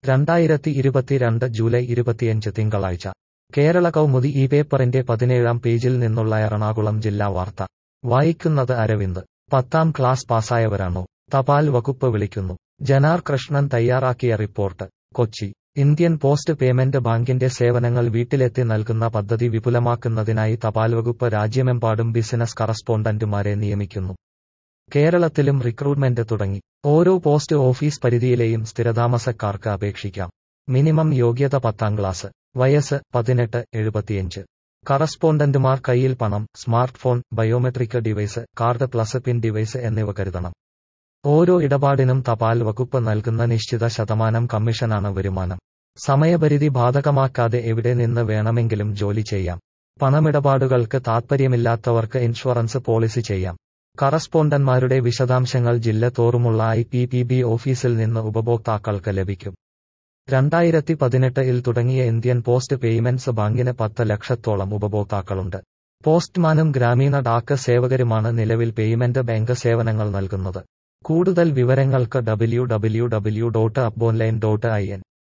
രണ്ടായിരത്തി ഇരുപത്തിരണ്ട് ജൂലൈ ഇരുപത്തിയഞ്ച് തിങ്കളാഴ്ച കേരള കൗമുദി ഈ പേപ്പറിന്റെ പതിനേഴാം പേജിൽ നിന്നുള്ള എറണാകുളം ജില്ലാ വാർത്ത വായിക്കുന്നത് അരവിന്ദ് പത്താം ക്ലാസ് പാസ്സായവരാണോ തപാൽ വകുപ്പ് വിളിക്കുന്നു ജനാർ കൃഷ്ണൻ തയ്യാറാക്കിയ report Kochi Indian post payment ബാങ്കിന്റെ സേവനങ്ങൾ വീട്ടിലെത്തി നൽകുന്ന പദ്ധതി വിപുലമാക്കുന്നതിനായി തപാൽ വകുപ്പ് രാജ്യമെമ്പാടും ബിസിനസ് കറസ്പോണ്ടന്റുമാരെ നിയമിക്കുന്നു കേരളത്തിലും റിക്രൂട്ട്മെന്റ് തുടങ്ങി ഓരോ പോസ്റ്റ് ഓഫീസ് പരിധിയിലെയും സ്ഥിരതാമസക്കാർക്ക് അപേക്ഷിക്കാം മിനിമം യോഗ്യത പത്താം ക്ലാസ് വയസ്സ് പതിനെട്ട് എഴുപത്തിയഞ്ച് കറസ്പോണ്ടന്റുമാർ കയ്യിൽ പണം smart phone biometric device card plus pin device എന്നിവ കരുതണം ഓരോ ഇടപാടിനും തപാൽ വകുപ്പ് നൽകുന്ന നിശ്ചിത ശതമാനം കമ്മീഷനാണ് വരുമാനം സമയപരിധി ബാധകമാക്കാതെ എവിടെ നിന്ന് വേണമെങ്കിലും ജോലി ചെയ്യാം പണമിടപാടുകൾക്ക് താൽപ്പര്യമില്ലാത്തവർക്ക് ഇൻഷുറൻസ് പോളിസി ചെയ്യാം കറസ്പോണ്ടന്മാരുടെ വിശദാംശങ്ങൾ ജില്ല തോറുമുള്ള ഐ പി പി ബി ഓഫീസിൽ നിന്ന് ഉപഭോക്താക്കൾക്ക് ലഭിക്കും രണ്ടായിരത്തി പതിനെട്ടിൽ തുടങ്ങിയ ഇന്ത്യൻ പോസ്റ്റ് പേയ്മെന്റ്സ് ബാങ്കിന് പത്ത് ലക്ഷത്തോളം ഉപഭോക്താക്കളുണ്ട് പോസ്റ്റ്മാനും ഗ്രാമീണ ഡാക്ക് സേവകരുമാണ് നിലവിൽ പേയ്മെന്റ് ബാങ്ക് സേവനങ്ങൾ നൽകുന്നത് കൂടുതൽ വിവരങ്ങൾക്ക് ഡബ്ല്യു ഡബ്ല്യു ഡബ്ല്യു ഡോട്ട് അപ്പോൺലൈൻ ഡോട്ട് ഐ എൻ